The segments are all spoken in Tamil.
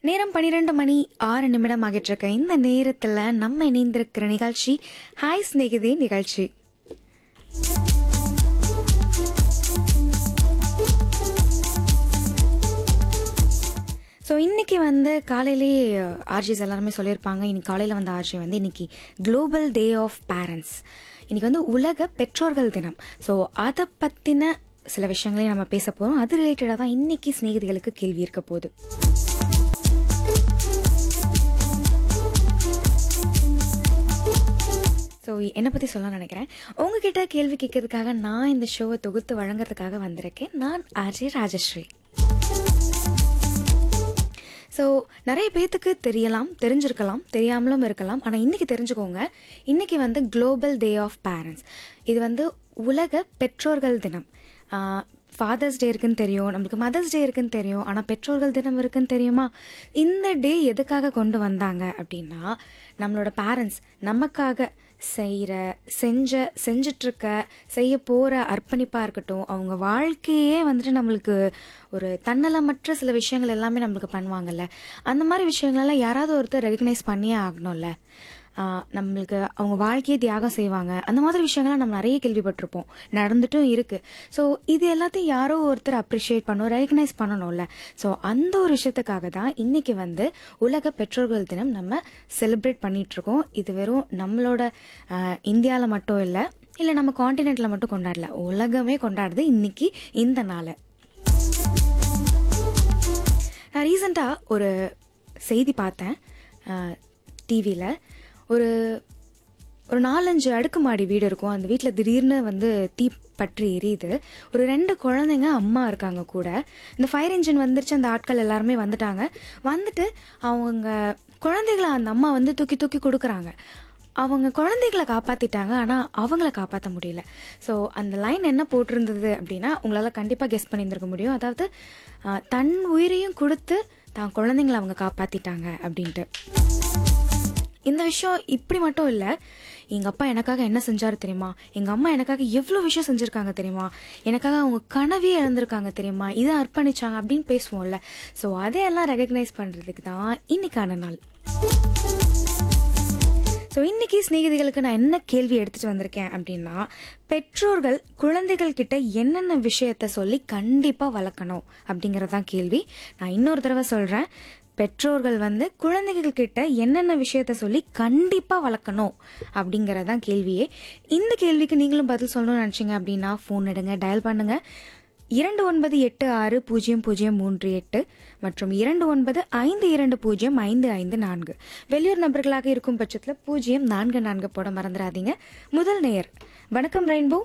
நேரம் பன்னிரெண்டு மணி ஆறு நிமிடம் ஆகிட்டு இருக்க இந்த நேரத்தில் நம்ம இணைந்திருக்கிற நிகழ்ச்சி ஹாய் ஸ்நேகிதே நிகழ்ச்சி ஸோ இன்னைக்கு வந்து காலையிலேயே ஆர்ஜிஸ் எல்லாருமே சொல்லியிருப்பாங்க இன்னைக்கு காலையில் வந்த ஆர்ஜி வந்து இன்னைக்கு குளோபல் டே ஆஃப் பேரண்ட்ஸ் இன்னைக்கு வந்து உலக பெற்றோர்கள் தினம் ஸோ அதை பற்றின சில விஷயங்களையும் நம்ம பேச போகிறோம் அது ரிலேட்டடாக தான் இன்னைக்கு சிநேகிதிகளுக்கு கேள்வி இருக்க போகுது ஸோ என்னை பற்றி சொல்ல நினைக்கிறேன் உங்ககிட்ட கேள்வி கேட்கறதுக்காக நான் இந்த ஷோவை தொகுத்து வழங்குறதுக்காக வந்திருக்கேன் நான் ஆர்ஜே ராஜஸ்ரீ ஸோ நிறைய பேர்த்துக்கு தெரியலாம் தெரிஞ்சிருக்கலாம் தெரியாமலும் இருக்கலாம் ஆனால் இன்றைக்கி தெரிஞ்சுக்கோங்க இன்றைக்கி வந்து குளோபல் டே ஆஃப் பேரண்ட்ஸ் இது வந்து உலக பெற்றோர்கள் தினம் ஃபாதர்ஸ் டே இருக்குன்னு தெரியும் நம்மளுக்கு மதர்ஸ் டே இருக்குன்னு தெரியும் ஆனால் பெற்றோர்கள் தினம் இருக்குன்னு தெரியுமா இந்த டே எதுக்காக கொண்டு வந்தாங்க அப்படின்னா நம்மளோட பேரண்ட்ஸ் நமக்காக செய்கிற செஞ்ச செஞ்சிட்ருக்க செய்ய போகிற அர்ப்பணிப்பாக இருக்கட்டும் அவங்க வாழ்க்கையே வந்துட்டு நம்மளுக்கு ஒரு தன்னலமற்ற சில விஷயங்கள் எல்லாமே நம்மளுக்கு பண்ணுவாங்கல்ல அந்த மாதிரி விஷயங்களெல்லாம் யாராவது ஒருத்தர் ரெகக்னைஸ் பண்ணியே ஆகணும்ல ஆஹ் நம்மளுக்கு அவங்க வாழ்க்கையை தியாகம் செய்வாங்க அந்த மாதிரி விஷயங்கள்லாம் நம்ம நிறைய கேள்விப்பட்டிருப்போம் நடந்துட்டும் இருக்கு ஸோ இது எல்லாத்தையும் யாரோ ஒருத்தர் அப்ரிஷியேட் பண்ணணும் ரெகக்னைஸ் பண்ணணும்ல ஸோ அந்த ஒரு விஷயத்துக்காக தான் இன்னைக்கு வந்து உலக பெற்றோர்கள் தினம் நம்ம செலிப்ரேட் பண்ணிட்டு இருக்கோம் இது வெறும் நம்மளோட இந்தியாவில் மட்டும் இல்லை இல்லை நம்ம காண்டினென்ட்ல மட்டும் கொண்டாடல உலகமே கொண்டாடுது இன்னைக்கு இந்த நாளை நான் ரீசெண்டாக ஒரு செய்தி பார்த்தேன் டிவியில் ஒரு ஒரு நாலஞ்சு அடுக்குமாடி வீடு இருக்கும் அந்த வீட்டில் திடீர்னு வந்து தீ பற்றி எரியுது ஒரு ரெண்டு குழந்தைங்க அம்மா இருக்காங்க கூட இந்த ஃபயர் இன்ஜின் வந்துருச்சு அந்த ஆட்கள் எல்லாருமே வந்துட்டாங்க வந்துட்டு அவங்க குழந்தைகளை அந்த அம்மா வந்து தூக்கி தூக்கி கொடுக்குறாங்க அவங்க குழந்தைகளை காப்பாற்றிட்டாங்க ஆனால் அவங்கள காப்பாற்ற முடியல ஸோ அந்த லைன் என்ன போட்டிருந்தது அப்படின்னா உங்களால் கண்டிப்பாக கெஸ் பண்ணியிருந்திருக்க முடியும் அதாவது ஆஹ், தன் உயிரையும் கொடுத்து தான் குழந்தைங்களை அவங்க காப்பாற்றிட்டாங்க அப்படின்ட்டு இந்த விஷயம் இப்படி மட்டும் இல்லை எங்கள் அப்பா எனக்காக என்ன செஞ்சாரு தெரியுமா எங்கள் அம்மா எனக்காக எவ்வளோ விஷயம் செஞ்சுருக்காங்க தெரியுமா எனக்காக அவங்க கனவே இழந்திருக்காங்க தெரியுமா இதை அர்ப்பணிச்சாங்க அப்படின்னு பேசுவோம்ல ஸோ அதையெல்லாம் ரெகக்னைஸ் பண்ணுறதுக்கு தான் இன்னைக்கான நாள் ஸோ இன்னைக்கு சிநேகிதிகளுக்கு நான் என்ன கேள்வி எடுத்துட்டு வந்திருக்கேன் அப்படின்னா பெற்றோர்கள் குழந்தைகள் கிட்ட என்னென்ன விஷயத்த சொல்லி கண்டிப்பாக வளர்க்கணும் அப்படிங்கறதான் கேள்வி நான் இன்னொரு தடவை சொல்கிறேன் பெற்றோர்கள் வந்து குழந்தைகள் கிட்ட என்னென்ன விஷயத்த சொல்லி கண்டிப்பாக வளர்க்கணும் அப்படிங்கறதான் கேள்வியே இந்த கேள்விக்கு நீங்களும் பதில் சொல்லணும்னு நினச்சிங்க அப்படின்னா ஃபோன் எடுங்க டயல் பண்ணுங்க இரண்டு ஒன்பது எட்டு ஆறு பூஜ்ஜியம் பூஜ்ஜியம் மூன்று எட்டு மற்றும் இரண்டு ஒன்பது ஐந்து இரண்டு பூஜ்ஜியம் ஐந்து ஐந்து நான்கு வெளியூர் நபர்களாக இருக்கும் பட்சத்தில் பூஜ்ஜியம் நான்கு நான்கு போட மறந்துடாதீங்க முதல் நேயர் வணக்கம் ரெயின்போ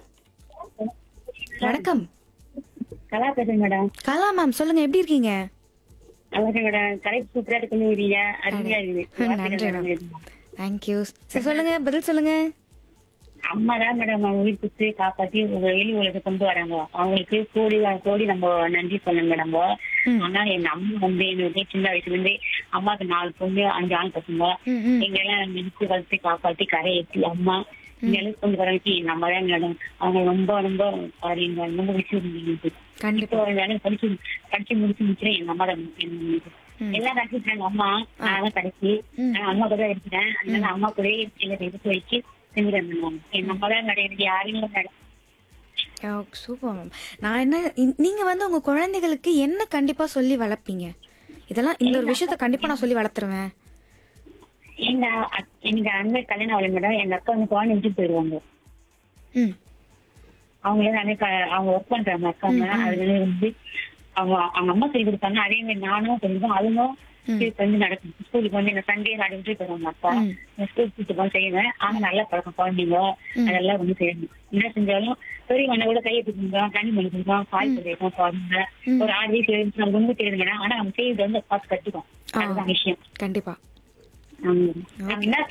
வணக்கம் நல்லா பேசுங்க மேடம் கலா மேம் சொல்லுங்க எப்படி இருக்கீங்க நல்லா இருக்கு மேடம் கடை சூப்பரா இருக்குங்க அருமையா நன்றி மேம் இருக்குது தேங்க்யூ சரி சொல்லுங்க பதில் சொல்லுங்க அம்மா தான் மேடம் அவங்க உயிர் குத்து காப்பாத்தி உங்க வெளி உலகத்தை கொண்டு வராங்க அவங்களுக்கு கோடி கோடி நம்ம நன்றி சொல்லணும் மேடம் ம். ஆனா எங்க அம்மா வந்து எனக்கு சின்ன வயசுல இருந்து அம்மாக்கு நாலு பொண்ணு அஞ்சு ஆண் பசங்க ம், ம். எங்க எல்லாம் நிறுத்தி வளர்த்து காப்பாத்தி கரை ஏற்றி அம்மா இங்க எல்லாம் கொண்டு வரக்கு நம்ம தான் மேடம் அவங்க ரொம்ப ரொம்ப பாருங்க ரொம்ப விஷயம் கண்டிப்பா இப்போ வேலை படிச்சு படிச்சு முடிச்சு முடிச்சுட்டு எங்க அம்மா தான் எனக்கு. ம். எல்லாம் கடைசிட்டாங்க அம்மா நான் தான் கடைசி ம். நான் அம்மா கூட எடுத்துட்டேன் அதனால அம்மா கூட எங்களை எடுத்து வச்சு செஞ்சுட்டேன் எங்க அம்மா தான் மேடம் எனக்கு யாரும் இல்லை மேடம் சூப்பர் மேம் நான் என்ன இ- நீங்க வந்து உங்க குழந்தைகளுக்கு என்ன கண்டிப்பா சொல்லி வளர்ப்பீங்க இதெல்லாம் இந்த ஒரு விஷயத்த கண்டிப்பா நான் சொல்லி வளர்த்துருவேன் எங்க அக்- எங்க அண்ணன் கல்யாணம் ஆகல மேடம் எங்க அக்கா வந்து குழந்தை விட்டு போயிடுவாங்க ம் அவங்களே நானே க- அவங்க ஒர்க் பண்றாங்க அக்காங்க அதுல வந்து அவங்க அவங்க அம்மா சொல்லி கொடுத்தாங்க அதே மாதிரி நானும் கொஞ்சம் அதுவும் ஸ்கூலுக்கு வந்து நடக்கும் ஸ்கூலுக்கு வந்து இந்த சண்டே நடந்துட்டு போறாங்க அப்பா ம். ஸ்கூல் கூட்டு செய்வேன் ஆனா நல்லா பழக்கம் குழந்தைங்க அதெல்லாம் வந்து செய்யணும் என்ன செஞ்சாலும் பெரிய அண்ணன் கூட கையை தூக்குங்க தண்ணி மணி கொடுக்கும் பால் கொடுக்கும் குழந்தைங்க ஒரு ஆறு வயசு ஏழு வயசு நமக்கு ஒண்ணுமே தெரியுது மேடம் ஆனா அவங்க செய்யறது வந்து பார்த்து கத்துக்கும் அதுதான் விஷயம் கண்டிப்பா ஆமா. நம்ம என்ன